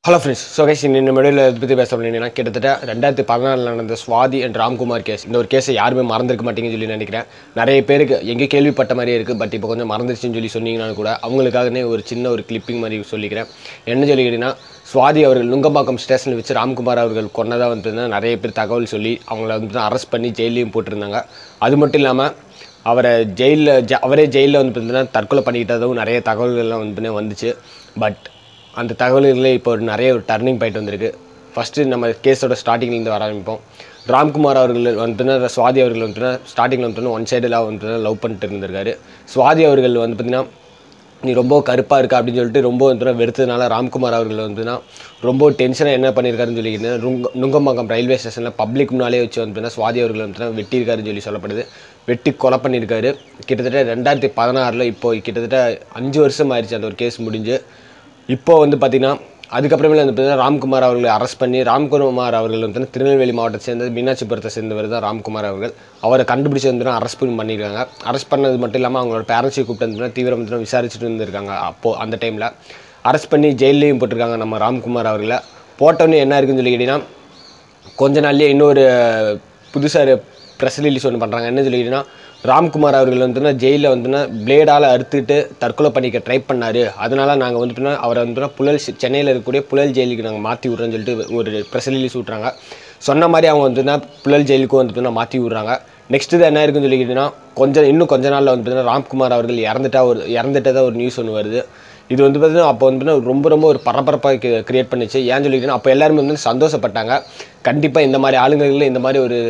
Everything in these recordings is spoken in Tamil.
ஹலோ ஃப்ரெண்ட்ஸ் ஸோ கைஸ் இந்த மீடியோவில் இதை பற்றி பேச அப்படின்னா கிட்டத்தட்ட ரெண்டாயிரத்தி பதினாலில் நடந்த சுவாதி அண்ட் ராம்குமார் கேஸ் இந்த ஒரு கேஸை யாருமே மறந்துருக்க மாட்டீங்கன்னு சொல்லி நினைக்கிறேன் நிறைய பேருக்கு எங்கே கேள்விப்பட்ட மாதிரியே இருக்குது பட் இப்போ கொஞ்சம் மறந்துருச்சுன்னு சொல்லி சொன்னீங்கன்னா கூட அவங்களுக்காகவே ஒரு சின்ன ஒரு கிளிப்பிங் மாதிரி சொல்லிக்கிறேன் என்ன சொல்லிக்கிட்டீங்கன்னா சுவாதி அவர்கள் நுங்கம்பாக்கம் ஸ்டேஷனில் வச்சு ராம்குமார் அவர்கள் கொன்னதாக வந்து நிறைய பேர் தகவல் சொல்லி அவங்கள வந்து அரெஸ்ட் பண்ணி ஜெயிலையும் போட்டிருந்தாங்க அது மட்டும் இல்லாமல் அவரை ஜெயிலில் ஜ அவரே ஜெயிலில் வந்து பார்த்தீங்கன்னா தற்கொலை பண்ணிக்கிட்டதும் நிறைய தகவல்கள்லாம் வந்து பார்த்தீங்கன்னா வந்துச்சு பட் அந்த தகவல்களே இப்போ ஒரு நிறைய ஒரு டர்னிங் பாயிண்ட் வந்திருக்கு ஃபஸ்ட்டு நம்ம கேஸோட ஸ்டார்டிங்லேருந்து வர ஆரம்பிப்போம் ராம்குமார் அவர்கள் வந்து சுவாதி அவர்கள் வந்து ஸ்டார்டிங்கில் வந்து ஒன் சைடில் வந்து லவ் பண்ணிட்டு இருந்திருக்காரு சுவாதி அவர்கள் வந்து பார்த்தீங்கன்னா நீ ரொம்ப கருப்பாக இருக்கா அப்படின்னு சொல்லிட்டு ரொம்ப வந்து வெறுத்ததுனால ராம்குமார் அவர்கள் வந்துன்னா ரொம்ப டென்ஷனாக என்ன பண்ணியிருக்காருன்னு சொல்லிக்கிட்டு நுங்க நுங்கம்பாக்கம் ரயில்வே ஸ்டேஷனில் பப்ளிக் முன்னாலே வச்சு வந்து சுவாதி அவர்கள் வந்து வெட்டியிருக்காருன்னு சொல்லி சொல்லப்படுது வெட்டி கொலை பண்ணியிருக்காரு கிட்டத்தட்ட ரெண்டாயிரத்தி பதினாறில் இப்போ கிட்டத்தட்ட அஞ்சு வருஷம் ஆயிடுச்சு அந்த ஒரு கேஸ் முடிஞ்சு இப்போ வந்து பார்த்திங்கன்னா அதுக்கப்புறமேல வந்து பார்த்தீங்கன்னா ராம்குமார் அவர்களை அரெஸ்ட் பண்ணி ராம்குமார் அவர்கள் வந்து திருநெல்வேலி மாவட்டத்தை சேர்ந்தது மீனாட்சிபுரத்தை சேர்ந்தவர் தான் ராம்குமார் அவர்கள் அவரை கண்டுபிடிச்சி வந்து அரெஸ்ட் பண்ணி பண்ணியிருக்காங்க அரெஸ்ட் பண்ணது மட்டும் இல்லாமல் அவங்களோட பேரண்ட்ஸை கூப்பிட்டு வந்து தீவிரம் வந்து விசாரிச்சுட்டு இருந்திருக்காங்க அப்போது அந்த டைமில் அரெஸ்ட் பண்ணி ஜெயிலையும் போட்டிருக்காங்க நம்ம ராம்குமார் அவர்களை போட்டோன்னே என்ன இருக்குன்னு சொல்லி கேட்டிங்கன்னா கொஞ்ச நாள்லயே இன்னொரு புதுசாக ப்ரெஸ் ரிலீஸ் ஒன்று பண்ணுறாங்க என்ன சொல்லிக்கிட்டீங்கன்னா ராம்குமார் அவர்கள் வந்துன்னா ஜெயிலில் வந்துன்னா பிளேடால் அறுத்துட்டு தற்கொலை பண்ணிக்க ட்ரை பண்ணார் அதனால நாங்கள் வந்துட்டுனா அவரை வந்துன்னா புழல் சி- சென்னையில் இருக்கக்கூடிய புழல் ஜெயிலுக்கு நாங்கள் மாற்றி விட்றோன்னு சொல்லிட்டு ஒரு ப்ரெஸ் ரிலீஸ் விட்றாங்க சொன்ன மாதிரி அவங்க வந்துன்னா புழல் ஜெயிலுக்கும் வந்துட்டுனா மாற்றி விட்றாங்க நெக்ஸ்ட் இது என்ன இருக்குன்னு சொல்லிக்கிட்டீங்கன்னா கொஞ்சம் இன்னும் கொஞ்ச நாளில் வந்து ராம்குமார் அவர்கள் இறந்துட்டா ஒரு இறந்துட்டதா ஒரு நியூஸ் ஒன்று வருது இது வந்து பார்த்தீங்கன்னா அப்போ வந்து ரொம்ப ரொம்ப ஒரு பரபரப்பாக கிரியேட் பண்ணிச்சு ஏன்னு சொல்லிக்கிட்டீங்கன்னா அப்போ எல்லாருமே வந்து சந்தோஷப்பட்டாங்க கண்டிப்பாக இந்த மாதிரி ஆளுங்களில் இந்த மாதிரி ஒரு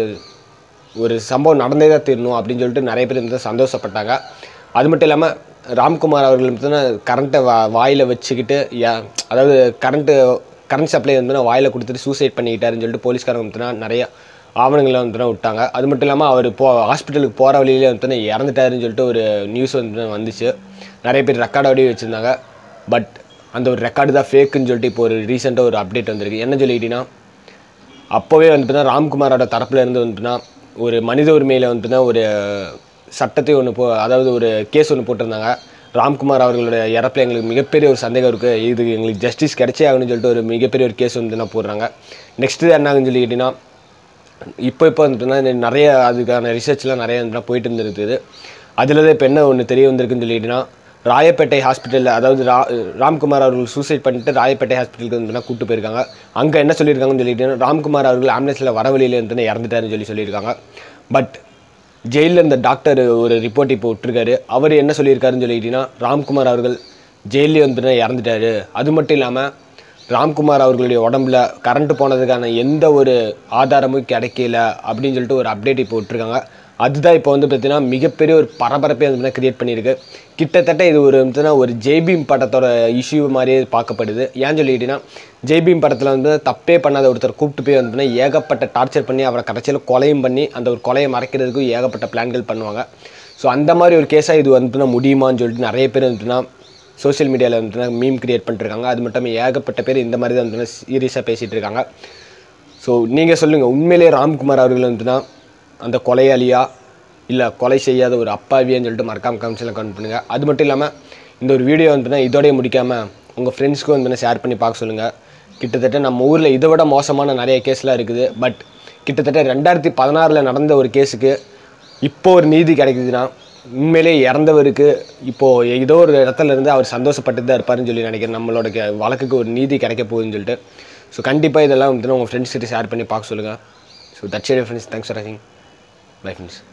ஒரு சம்பவம் நடந்தே தான் தீரணும் அப்படின்னு சொல்லிட்டு நிறைய பேர் வந்து சந்தோஷப்பட்டாங்க அது மட்டும் இல்லாமல் ராம்குமார் அவர்கள் வந்து கரண்ட்டை வா வாயில் வச்சுக்கிட்டு ஏ- அதாவது கரண்ட்டு கரண்ட் சப்ளை வந்து வாயில் கொடுத்துட்டு சூசைட் பண்ணிக்கிட்டாருன்னு சொல்லிட்டு போலீஸ்காரங்க வந்து நிறைய ஆவணங்களை வந்து விட்டாங்க அது மட்டும் இல்லாமல் அவர் போ ஹாஸ்பிட்டலுக்கு போகிற வழியிலே வந்து இறந்துட்டாருன்னு சொல்லிட்டு ஒரு நியூஸ் வந்து வந்துச்சு நிறைய பேர் ரெக்கார்டோடய வச்சுருந்தாங்க பட் அந்த ஒரு ரெக்கார்டு தான் ஃபேக்குன்னு சொல்லிட்டு இப்போ ஒரு ரீசெண்டாக ஒரு அப்டேட் வந்திருக்கு என்ன சொல்லிக்கிட்டீங்கன்னா அப்போவே வந்து பார்த்தீங்கன்னா ராம்குமாரோட தரப்புல இருந்து வந்து பார்த்தீங்கன்னா ஒரு மனித உரிமையில் வந்து பார்த்தீங்கன்னா ஒரு சட்டத்தை ஒன்று போ அதாவது ஒரு கேஸ் ஒன்று போட்டிருந்தாங்க ராம்குமார் அவர்களோட இறப்பில் எங்களுக்கு மிகப்பெரிய ஒரு சந்தேகம் இருக்குது இது எங்களுக்கு ஜஸ்டிஸ் கிடைச்சே ஆகணும்னு சொல்லிட்டு ஒரு மிகப்பெரிய ஒரு கேஸ் வந்து நான் போடுறாங்க நெக்ஸ்ட்டு என்ன ஆகுன்னு சொல்லி கேட்டிங்கன்னா இப்போ இப்போ வந்துட்டுனா நிறைய அதுக்கான ரிசர்ச்லாம் நிறைய வந்து போயிட்டு இருந்திருக்குது அதில் தான் இப்போ என்ன ஒன்று தெரிய வந்திருக்குன்னு சொல்லிக்கிட்டீங்கன்னா ராயப்பேட்டை ஹாஸ்பிட்டலில் அதாவது ரா ராம்குமார் அவர்கள் சூசைட் பண்ணிட்டு ராயப்பேட்டை ஹாஸ்பிட்டலுக்கு வந்து கூப்பிட்டு போயிருக்காங்க அங்கே என்ன சொல்லியிருக்காங்கன்னு சொல்லிக்கிட்டீங்கன்னா ராம்குமார் அவர்கள் ஆம்புலன்ஸில் வர வழியில வந்து இறந்துட்டாருன்னு சொல்லி சொல்லியிருக்காங்க பட் ஜெயிலில் இந்த டாக்டர் ஒரு ரிப்போர்ட் இப்போ விட்டுருக்காரு அவர் என்ன சொல்லியிருக்காருன்னு சொல்லிக்கிட்டீங்கன்னா ராம்குமார் அவர்கள் ஜெயிலே வந்து இறந்துட்டாரு அது மட்டும் இல்லாமல் ராம்குமார் அவர்களுடைய உடம்புல கரண்ட் போனதுக்கான எந்த ஒரு ஆதாரமும் கிடைக்கல அப்படின்னு சொல்லிட்டு ஒரு அப்டேட் இப்போ விட்டுருக்காங்க அதுதான் இப்போ வந்து பார்த்தீங்கன்னா மிகப்பெரிய ஒரு பரபரப்பை வந்து கிரியேட் பண்ணியிருக்கு கிட்டத்தட்ட இது ஒரு வந்துன்னா ஒரு ஜெய்பீம் படத்தோட இஷ்யூ மாதிரியே பார்க்கப்படுது ஏன் சொல்லிக்கிட்டீங்கன்னா ஜெய்பீம் படத்தில் வந்து தப்பே பண்ணாத ஒருத்தர் கூப்பிட்டு போய் வந்து ஏகப்பட்ட டார்ச்சர் பண்ணி அவரை கடைசியில் கொலையும் பண்ணி அந்த ஒரு கொலையை மறைக்கிறதுக்கு ஏகப்பட்ட பிளான்கள் பண்ணுவாங்க ஸோ அந்த மாதிரி ஒரு கேஸாக இது வந்துன்னா முடியுமான்னு சொல்லிட்டு நிறைய பேர் வந்துன்னா சோஷியல் மீடியாவில் வந்துட்டு மீம் கிரியேட் பண்ணிருக்காங்க அது மட்டும் இல்லாமல் ஏகப்பட்ட பேர் இந்த மாதிரி தான் வந்து சீரியஸாக பேசிகிட்டு இருக்காங்க ஸோ நீங்கள் சொல்லுங்கள் உண்மையிலேயே ராம்குமார் அவர்கள் வந்துன்னா அந்த கொலையாளியா இல்லை கொலை செய்யாத ஒரு அப்பாவியான்னு சொல்லிட்டு மறக்காம கமெண்ட்ஸில் கமெண்ட் பண்ணுங்கள் அது மட்டும் இல்லாமல் இந்த ஒரு வீடியோ வந்துன்னா இதோடய முடிக்காமல் உங்கள் ஃப்ரெண்ட்ஸ்க்கும் வந்து ஷேர் பண்ணி பார்க்க சொல்லுங்கள் கிட்டத்தட்ட நம்ம ஊரில் இதை விட மோசமான நிறைய கேஸ்லாம் இருக்குது பட் கிட்டத்தட்ட ரெண்டாயிரத்தி பதினாறில் நடந்த ஒரு கேஸுக்கு இப்போ ஒரு நீதி கிடைக்குதுன்னா உண்மையிலே இறந்தவருக்கு இப்போது ஏதோ ஒரு இடத்துல இருந்து அவர் சந்தோஷப்பட்டு தான் இருப்பாருன்னு சொல்லி நினைக்கிறேன் நம்மளோட கே- வழக்குக்கு ஒரு நீதி கிடைக்க போகுதுன்னு சொல்லிட்டு ஸோ கண்டிப்பாக இதெல்லாம் வந்து உங்கள் ஃப்ரெண்ட்ஸ் கிட்ட ஷேர் பண்ணி பார்க்க சொல்லுங்கள் so that's friends thanks for வாட்சிங் பை ஃப்ரெண்ட்ஸ்